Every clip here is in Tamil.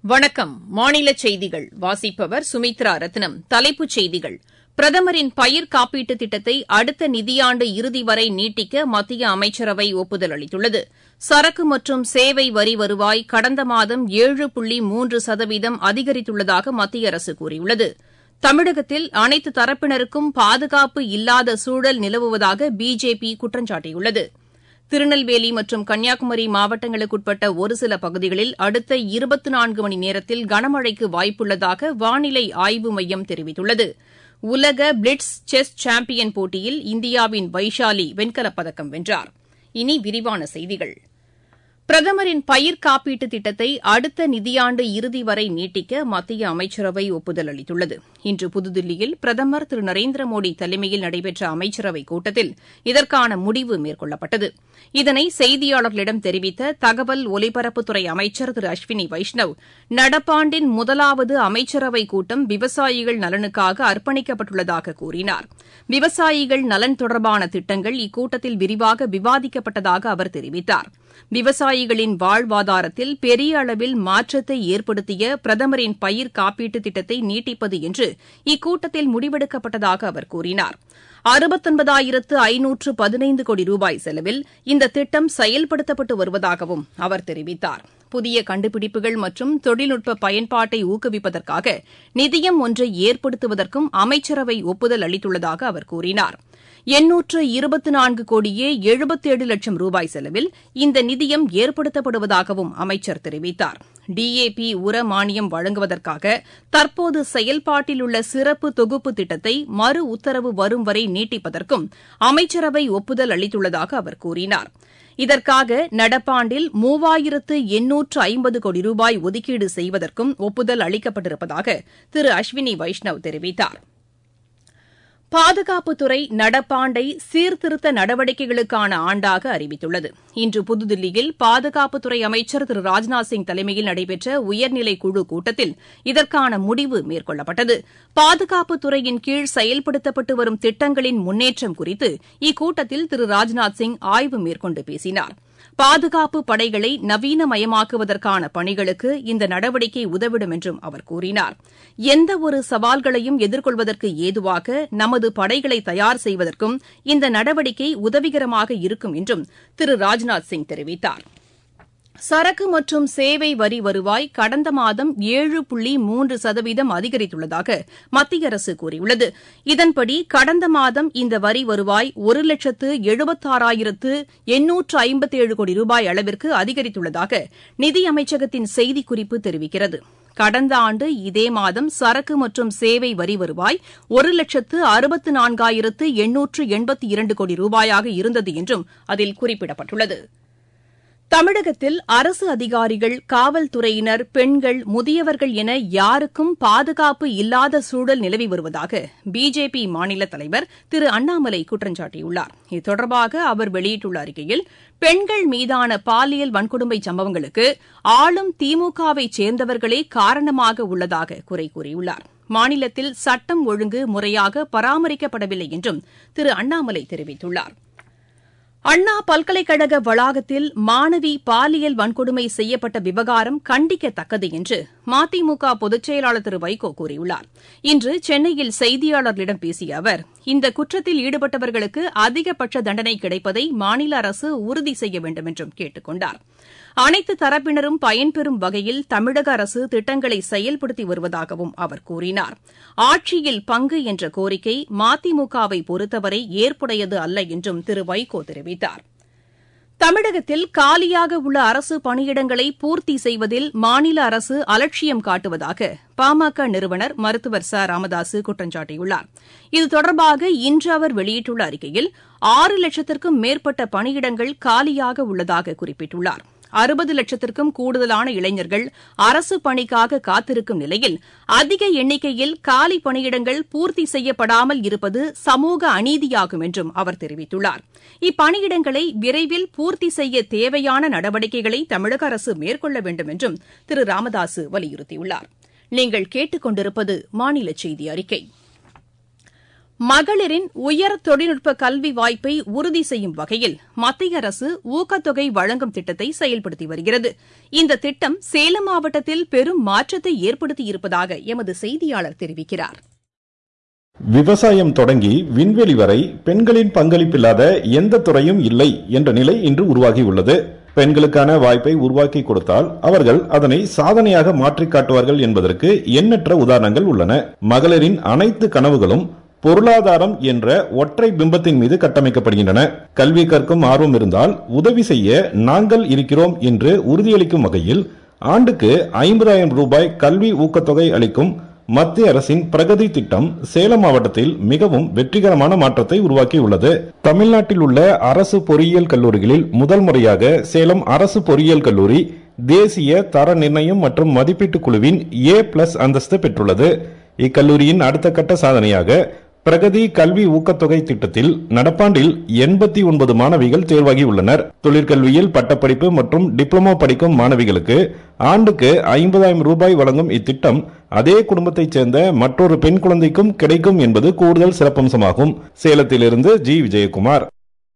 வணக்கம் மாநில செய்திகள் வாசிப்பவர் சுமித்ரா ரத்னம் தலைப்புச் செய்திகள் பிரதமரின் பயிர் காப்பீட்டுத் திட்டத்தை அடுத்த நிதியாண்டு இறுதி வரை நீட்டிக்க மத்திய அமைச்சரவை ஒப்புதல் அளித்துள்ளது சரக்கு மற்றும் சேவை வரி வருவாய் கடந்த மாதம் ஏழு புள்ளி மூன்று சதவீதம் அதிகரித்துள்ளதாக மத்திய அரசு கூறியுள்ளது தமிழகத்தில் அனைத்து தரப்பினருக்கும் பாதுகாப்பு இல்லாத சூழல் நிலவுவதாக பிஜேபி குற்றம் சாட்டியுள்ளது திருநெல்வேலி மற்றும் கன்னியாகுமரி மாவட்டங்களுக்குட்பட்ட ஒரு சில பகுதிகளில் அடுத்த இருபத்தி நான்கு மணி நேரத்தில் கனமழைக்கு வாய்ப்புள்ளதாக வானிலை ஆய்வு மையம் தெரிவித்துள்ளது உலக பிளிட்ஸ் செஸ் சாம்பியன் போட்டியில் இந்தியாவின் வைஷாலி வெண்கலப் பதக்கம் வென்றார் இனி விரிவான செய்திகள் பிரதமரின் பயிர் காப்பீட்டுத் திட்டத்தை அடுத்த நிதியாண்டு இறுதி வரை நீட்டிக்க மத்திய அமைச்சரவை ஒப்புதல் அளித்துள்ளது இன்று புதுதில்லியில் பிரதமர் திரு நரேந்திர மோடி தலைமையில் நடைபெற்ற அமைச்சரவைக் கூட்டத்தில் இதற்கான முடிவு மேற்கொள்ளப்பட்டது இதனை செய்தியாளர்களிடம் தெரிவித்த தகவல் ஒலிபரப்புத்துறை அமைச்சர் திரு அஸ்வினி வைஷ்ணவ் நடப்பாண்டின் முதலாவது அமைச்சரவைக் கூட்டம் விவசாயிகள் நலனுக்காக அர்ப்பணிக்கப்பட்டுள்ளதாக கூறினார் விவசாயிகள் நலன் தொடர்பான திட்டங்கள் இக்கூட்டத்தில் விரிவாக விவாதிக்கப்பட்டதாக அவர் தெரிவித்தார் விவசாயிகளின் வாழ்வாதாரத்தில் பெரிய அளவில் மாற்றத்தை ஏற்படுத்திய பிரதமரின் பயிர் காப்பீட்டுத் திட்டத்தை நீட்டிப்பது என்று இக்கூட்டத்தில் முடிவெடுக்கப்பட்டதாக அவர் கூறினார் அறுபத்தொன்பதாயிரத்து ஐநூற்று பதினைந்து கோடி ரூபாய் செலவில் இந்த திட்டம் செயல்படுத்தப்பட்டு வருவதாகவும் அவர் தெரிவித்தார் புதிய கண்டுபிடிப்புகள் மற்றும் தொழில்நுட்ப பயன்பாட்டை ஊக்குவிப்பதற்காக நிதியம் ஒன்றை ஏற்படுத்துவதற்கும் அமைச்சரவை ஒப்புதல் அளித்துள்ளதாக அவர் கூறினார் எண்ணூற்று இருபத்து நான்கு கோடியே எழுபத்தேழு லட்சம் ரூபாய் செலவில் இந்த நிதியம் ஏற்படுத்தப்படுவதாகவும் அமைச்சர் தெரிவித்தார் டிஏபி உர மானியம் வழங்குவதற்காக தற்போது செயல்பாட்டில் உள்ள சிறப்பு தொகுப்பு திட்டத்தை மறு உத்தரவு வரும் வரை நீட்டிப்பதற்கும் அமைச்சரவை ஒப்புதல் அளித்துள்ளதாக அவர் கூறினார் இதற்காக நடப்பாண்டில் மூவாயிரத்து எண்ணூற்று ஐம்பது கோடி ரூபாய் ஒதுக்கீடு செய்வதற்கும் ஒப்புதல் அளிக்கப்பட்டிருப்பதாக திரு அஸ்வினி வைஷ்ணவ் தெரிவித்தாா் பாதுகாப்புத்துறை நடப்பாண்டை சீர்திருத்த நடவடிக்கைகளுக்கான ஆண்டாக அறிவித்துள்ளது இன்று புதுதில்லியில் பாதுகாப்புத்துறை அமைச்சர் திரு ராஜ்நாத் சிங் தலைமையில் நடைபெற்ற உயர்நிலை குழு கூட்டத்தில் இதற்கான முடிவு மேற்கொள்ளப்பட்டது பாதுகாப்புத்துறையின் கீழ் செயல்படுத்தப்பட்டு வரும் திட்டங்களின் முன்னேற்றம் குறித்து இக்கூட்டத்தில் திரு ராஜ்நாத் சிங் ஆய்வு மேற்கொண்டு பேசினார் பாதுகாப்பு படைகளை நவீனமயமாக்குவதற்கான பணிகளுக்கு இந்த நடவடிக்கை உதவிடும் என்றும் அவர் கூறினார் எந்தவொரு சவால்களையும் எதிர்கொள்வதற்கு ஏதுவாக நமது படைகளை தயார் செய்வதற்கும் இந்த நடவடிக்கை உதவிகரமாக இருக்கும் என்றும் திரு ராஜ்நாத் சிங் தெரிவித்தாா் சரக்கு மற்றும் சேவை வரி வருவாய் கடந்த மாதம் ஏழு புள்ளி மூன்று சதவீதம் அதிகரித்துள்ளதாக மத்திய அரசு கூறியுள்ளது இதன்படி கடந்த மாதம் இந்த வரி வருவாய் ஒரு லட்சத்து எழுபத்தாறாயிரத்து எண்ணூற்று ஐம்பத்தேழு கோடி ரூபாய் அளவிற்கு அதிகரித்துள்ளதாக நிதியமைச்சகத்தின் செய்திக்குறிப்பு தெரிவிக்கிறது கடந்த ஆண்டு இதே மாதம் சரக்கு மற்றும் சேவை வரி வருவாய் ஒரு லட்சத்து அறுபத்து நான்காயிரத்து எண்ணூற்று எண்பத்தி இரண்டு கோடி ரூபாயாக இருந்தது என்றும் அதில் குறிப்பிடப்பட்டுள்ளது தமிழகத்தில் அரசு அதிகாரிகள் காவல்துறையினர் பெண்கள் முதியவர்கள் என யாருக்கும் பாதுகாப்பு இல்லாத சூழல் நிலவி வருவதாக பிஜேபி மாநில தலைவர் திரு அண்ணாமலை குற்றம் சாட்டியுள்ளார் இது தொடர்பாக அவர் வெளியிட்டுள்ள அறிக்கையில் பெண்கள் மீதான பாலியல் வன்கொடுமை சம்பவங்களுக்கு ஆளும் திமுகவை சேர்ந்தவர்களே காரணமாக உள்ளதாக குறை கூறியுள்ளார் மாநிலத்தில் சட்டம் ஒழுங்கு முறையாக பராமரிக்கப்படவில்லை என்றும் திரு அண்ணாமலை தெரிவித்துள்ளாா் அண்ணா பல்கலைக்கழக வளாகத்தில் மாணவி பாலியல் வன்கொடுமை செய்யப்பட்ட விவகாரம் கண்டிக்கத்தக்கது என்று மதிமுக பொதுச் செயலாளர் திரு வைகோ கூறியுள்ளார் இன்று சென்னையில் செய்தியாளர்களிடம் பேசிய அவர் இந்த குற்றத்தில் ஈடுபட்டவர்களுக்கு அதிகபட்ச தண்டனை கிடைப்பதை மாநில அரசு உறுதி செய்ய வேண்டும் என்றும் கேட்டுக் கொண்டார் அனைத்து தரப்பினரும் பயன்பெறும் வகையில் தமிழக அரசு திட்டங்களை செயல்படுத்தி வருவதாகவும் அவர் கூறினார் ஆட்சியில் பங்கு என்ற கோரிக்கை மதிமுகவை பொறுத்தவரை ஏற்புடையது அல்ல என்றும் திரு வைகோ தெரிவித்தார் தமிழகத்தில் காலியாக உள்ள அரசு பணியிடங்களை பூர்த்தி செய்வதில் மாநில அரசு அலட்சியம் காட்டுவதாக பாமக நிறுவனர் மருத்துவர் ச ராமதாசு குற்றம் சாட்டியுள்ளார் இது தொடர்பாக இன்று அவர் வெளியிட்டுள்ள அறிக்கையில் ஆறு லட்சத்திற்கும் மேற்பட்ட பணியிடங்கள் காலியாக உள்ளதாக குறிப்பிட்டுள்ளார் அறுபது லட்சத்திற்கும் கூடுதலான இளைஞர்கள் அரசு பணிக்காக காத்திருக்கும் நிலையில் அதிக எண்ணிக்கையில் காலி பணியிடங்கள் பூர்த்தி செய்யப்படாமல் இருப்பது சமூக அநீதியாகும் என்றும் அவர் தெரிவித்துள்ளார் இப்பணியிடங்களை விரைவில் பூர்த்தி செய்ய தேவையான நடவடிக்கைகளை தமிழக அரசு மேற்கொள்ள வேண்டும் என்றும் திரு ராமதாசு வலியுறுத்தியுள்ளார் நீங்கள் கேட்டுக் கொண்டிருப்பது மாநில செய்தி அறிக்கை மகளிரின் உயர் தொழில்நுட்ப கல்வி வாய்ப்பை உறுதி செய்யும் வகையில் மத்திய அரசு ஊக்கத்தொகை வழங்கும் திட்டத்தை செயல்படுத்தி வருகிறது இந்த திட்டம் சேலம் மாவட்டத்தில் பெரும் மாற்றத்தை ஏற்படுத்தியிருப்பதாக எமது செய்தியாளர் தெரிவிக்கிறார் விவசாயம் தொடங்கி விண்வெளி வரை பெண்களின் பங்களிப்பில்லாத எந்த துறையும் இல்லை என்ற நிலை இன்று உருவாகியுள்ளது பெண்களுக்கான வாய்ப்பை உருவாக்கி கொடுத்தால் அவர்கள் அதனை சாதனையாக மாற்றிக் காட்டுவார்கள் என்பதற்கு எண்ணற்ற உதாரணங்கள் உள்ளன மகளிரின் அனைத்து கனவுகளும் பொருளாதாரம் என்ற ஒற்றை பிம்பத்தின் மீது கட்டமைக்கப்படுகின்றன கல்வி கற்கும் ஆர்வம் இருந்தால் உதவி செய்ய நாங்கள் இருக்கிறோம் என்று உறுதியளிக்கும் வகையில் ஆண்டுக்கு ஐம்பதாயிரம் ரூபாய் கல்வி ஊக்கத்தொகை அளிக்கும் மத்திய அரசின் பிரகதி திட்டம் சேலம் மாவட்டத்தில் மிகவும் வெற்றிகரமான மாற்றத்தை உருவாக்கியுள்ளது தமிழ்நாட்டில் உள்ள அரசு பொறியியல் கல்லூரிகளில் முதல் முறையாக சேலம் அரசு பொறியியல் கல்லூரி தேசிய தர நிர்ணயம் மற்றும் மதிப்பீட்டு குழுவின் ஏ பிளஸ் அந்தஸ்து பெற்றுள்ளது இக்கல்லூரியின் அடுத்த கட்ட சாதனையாக பிரகதி கல்வி ஊக்கத்தொகை திட்டத்தில் நடப்பாண்டில் எண்பத்தி ஒன்பது மாணவிகள் தேர்வாகியுள்ளனர் தொழிற்கல்வியில் பட்டப்படிப்பு மற்றும் டிப்ளமோ படிக்கும் மாணவிகளுக்கு ஆண்டுக்கு ஐம்பதாயிரம் ரூபாய் வழங்கும் இத்திட்டம் அதே குடும்பத்தைச் சேர்ந்த மற்றொரு பெண் குழந்தைக்கும் கிடைக்கும் என்பது கூடுதல் சிறப்பம்சமாகும் சேலத்திலிருந்து ஜி விஜயகுமார்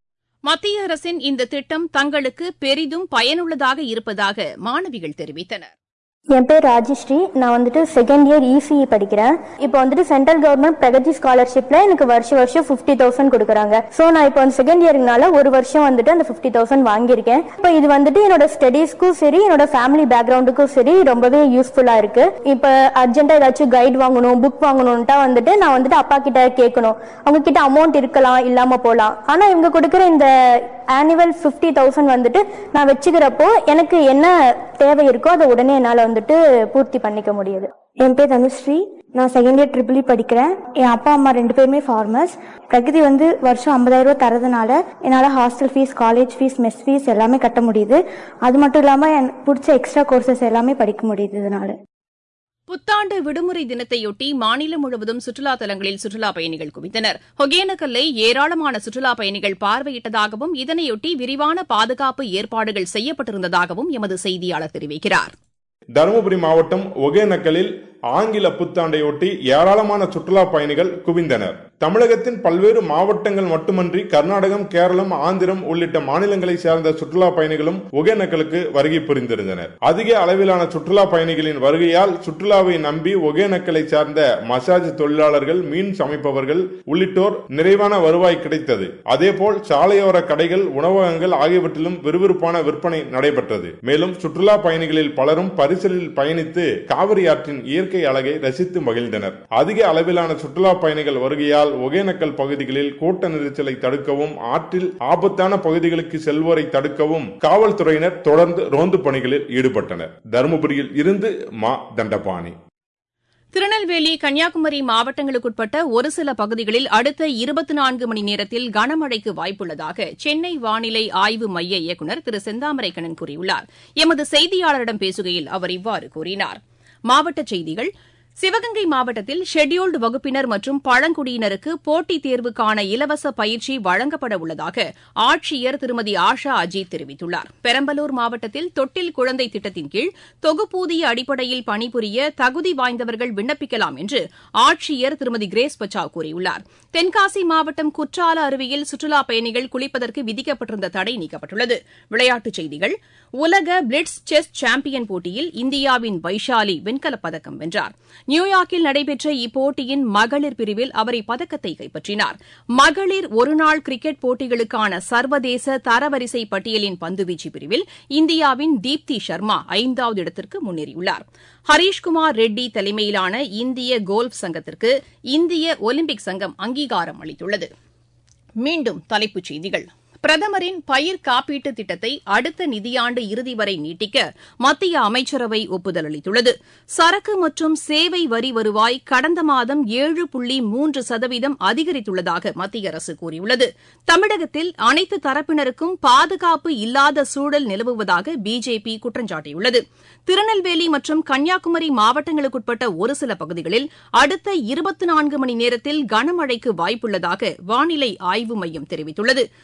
மத்திய அரசின் இந்த திட்டம் தங்களுக்கு பெரிதும் பயனுள்ளதாக இருப்பதாக மாணவிகள் தெரிவித்தனர் என் பேர் ராஜஸ்ரீ நான் வந்துட்டு செகண்ட் இயர் இசிஇ படிக்கிறேன் இப்போ வந்துட்டு சென்ட்ரல் கவர்மெண்ட் பிரகதி ஸ்காலர்ஷிப்ல எனக்கு வருஷம் வருஷம் ஃபிஃப்டி தௌசண்ட் கொடுக்குறாங்க ஸோ நான் இப்போ வந்து செகண்ட் இயர்னால ஒரு வருஷம் வந்துட்டு அந்த ஃபிஃப்டி தௌசண்ட் வாங்கியிருக்கேன் இப்போ இது வந்துட்டு என்னோட ஸ்டடீஸ்க்கும் சரி என்னோட ஃபேமிலி பேக்ரவுண்டுக்கும் சரி ரொம்பவே யூஸ்ஃபுல்லா இருக்கு இப்போ அர்ஜென்ட்டா ஏதாச்சும் கைட் வாங்கணும் புக் வாங்கணும்ட்டா வந்துட்டு நான் வந்துட்டு அப்பா கிட்ட கேட்கணும் அவங்க கிட்ட அமௌண்ட் இருக்கலாம் இல்லாம போகலாம் ஆனா இவங்க கொடுக்குற இந்த ஆனுவல் ஃபிஃப்டி தௌசண்ட் வந்துட்டு நான் வச்சுக்கிறப்போ எனக்கு என்ன தேவை இருக்கோ அதை உடனே என்னால் வந்துட்டு பூர்த்தி பண்ணிக்க முடியுது என் பேர் தனுஸ்ரீ நான் செகண்ட் இயர் ட்ரிபிள் படிக்கிறேன் என் அப்பா அம்மா ரெண்டு பேருமே ஃபார்மர்ஸ் பிரகதி வந்து வருஷம் ஐம்பதாயிரம் ரூபாய் தரதுனால என்னால் hostel fee college fee mess fee எல்லாமே கட்ட முடியுது அது மட்டும் இல்லாமல் எனக்கு பிடிச்ச எக்ஸ்ட்ரா கோர்சஸ் எல்லாமே படிக்க முடியுது இதனால புத்தாண்டு விடுமுறை தினத்தையொட்டி மாநிலம் முழுவதும் சுற்றுலா தலங்களில் சுற்றுலா பயணிகள் குவிந்தனர் ஒகேனக்கல்லை ஏராளமான சுற்றுலா பயணிகள் பார்வையிட்டதாகவும் இதனையொட்டி விரிவான பாதுகாப்பு ஏற்பாடுகள் செய்யப்பட்டிருந்ததாகவும் எமது செய்தியாளர் தெரிவிக்கிறார் தருமபுரி மாவட்டம் ஒகேனக்கலில் ஆங்கில புத்தாண்டையொட்டி ஏராளமான சுற்றுலா பயணிகள் குவிந்தனர் தமிழகத்தின் பல்வேறு மாவட்டங்கள் மட்டுமன்றி கர்நாடகம் கேரளம் ஆந்திரம் உள்ளிட்ட மாநிலங்களை சேர்ந்த சுற்றுலா பயணிகளும் ஒகேனக்கலுக்கு வருகை புரிந்திருந்தனர் அதிக அளவிலான சுற்றுலா பயணிகளின் வருகையால் சுற்றுலாவை நம்பி ஒகேனக்கலை சார்ந்த மசாஜ் தொழிலாளர்கள் மீன் சமைப்பவர்கள் உள்ளிட்டோர் நிறைவான வருவாய் கிடைத்தது அதேபோல் சாலையோர கடைகள் உணவகங்கள் ஆகியவற்றிலும் விறுவிறுப்பான விற்பனை நடைபெற்றது மேலும் சுற்றுலா பயணிகளில் பலரும் பரிசலில் பயணித்து காவிரி ஆற்றின் இயற்கை அழகை ரசித்து மகிழ்ந்தனர் அதிக அளவிலான சுற்றுலா பயணிகள் வருகையால் ஒகேனக்கல் பகுதிகளில் கூட்ட நெரிசலை தடுக்கவும் ஆற்றில் ஆபத்தான பகுதிகளுக்கு செல்வோரை தடுக்கவும் காவல்துறையினர் தொடர்ந்து ரோந்து பணிகளில் ஈடுபட்டனர் தருமபுரியில் இருந்து மா தண்டபாணி திருநெல்வேலி கன்னியாகுமரி மாவட்டங்களுக்குட்பட்ட ஒரு சில பகுதிகளில் அடுத்த இருபத்தி நான்கு மணி நேரத்தில் கனமழைக்கு வாய்ப்புள்ளதாக சென்னை வானிலை ஆய்வு மைய இயக்குநர் திரு செந்தாமரைக்கண்ணன் கூறியுள்ளார் எமது செய்தியாளரிடம் பேசுகையில் அவர் இவ்வாறு கூறினார் மாவட்டச் செய்திகள் சிவகங்கை மாவட்டத்தில் ஷெட்யூல்டு வகுப்பினர் மற்றும் பழங்குடியினருக்கு போட்டித் தேர்வுக்கான இலவச பயிற்சி வழங்கப்பட உள்ளதாக ஆட்சியர் திருமதி ஆஷா அஜித் தெரிவித்துள்ளார் பெரம்பலூர் மாவட்டத்தில் தொட்டில் குழந்தை திட்டத்தின் கீழ் தொகுப்பூதிய அடிப்படையில் பணிபுரிய தகுதி வாய்ந்தவர்கள் விண்ணப்பிக்கலாம் என்று ஆட்சியர் திருமதி கிரேஸ் பச்சாவ் கூறியுள்ளார் தென்காசி மாவட்டம் குற்றால அருவியில் சுற்றுலாப் பயணிகள் குளிப்பதற்கு விதிக்கப்பட்டிருந்த தடை நீக்கப்பட்டுள்ளது விளையாட்டுச் செய்திகள் உலக பிளிட்ஸ் செஸ் சாம்பியன் போட்டியில் இந்தியாவின் வைஷாலி வெண்கலப் பதக்கம் வென்றார் நியூயார்க்கில் நடைபெற்ற இப்போட்டியின் மகளிர் பிரிவில் அவர் இப்பதக்கத்தை கைப்பற்றினார் மகளிர் ஒருநாள் கிரிக்கெட் போட்டிகளுக்கான சர்வதேச தரவரிசை பட்டியலின் பந்துவீச்சு பிரிவில் இந்தியாவின் தீப்தி சர்மா ஐந்தாவது இடத்திற்கு முன்னேறியுள்ளார் ஹரீஷ்குமார் ரெட்டி தலைமையிலான இந்திய கோல்ஃப் சங்கத்திற்கு இந்திய ஒலிம்பிக் சங்கம் அங்கீகாரம் அளித்துள்ளது மீண்டும் தலைப்புச் செய்திகள் பிரதமரின் பயிர் காப்பீட்டு திட்டத்தை அடுத்த நிதியாண்டு இறுதி வரை நீட்டிக்க மத்திய அமைச்சரவை ஒப்புதல் அளித்துள்ளது சரக்கு மற்றும் சேவை வரி வருவாய் கடந்த மாதம் ஏழு புள்ளி மூன்று சதவீதம் அதிகரித்துள்ளதாக மத்திய அரசு கூறியுள்ளது தமிழகத்தில் அனைத்து தரப்பினருக்கும் பாதுகாப்பு இல்லாத சூழல் நிலவுவதாக பிஜேபி குற்றம் சாட்டியுள்ளது திருநெல்வேலி மற்றும் கன்னியாகுமரி மாவட்டங்களுக்குட்பட்ட ஒரு சில பகுதிகளில் அடுத்த இருபத்தி நான்கு மணி நேரத்தில் கனமழைக்கு வாய்ப்புள்ளதாக வானிலை ஆய்வு மையம் தெரிவித்துள்ளது உலக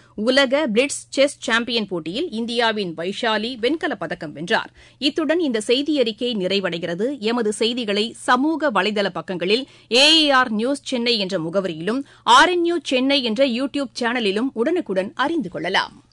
உலக பிளிட்ஸ் செஸ் சாம்பியன் போட்டியில் இந்தியாவின் வைஷாலி வெண்கலப் பதக்கம் வென்றார் இத்துடன் இந்த செய்தியறிக்கை நிறைவடைகிறது எமது செய்திகளை சமூக வலைதள பக்கங்களில் ஏஏஆர் நியூஸ் சென்னை என்ற முகவரியிலும் ஆர் என் சென்னை என்ற யூ டியூப் சேனலிலும் உடனுக்குடன் அறிந்து கொள்ளலாம்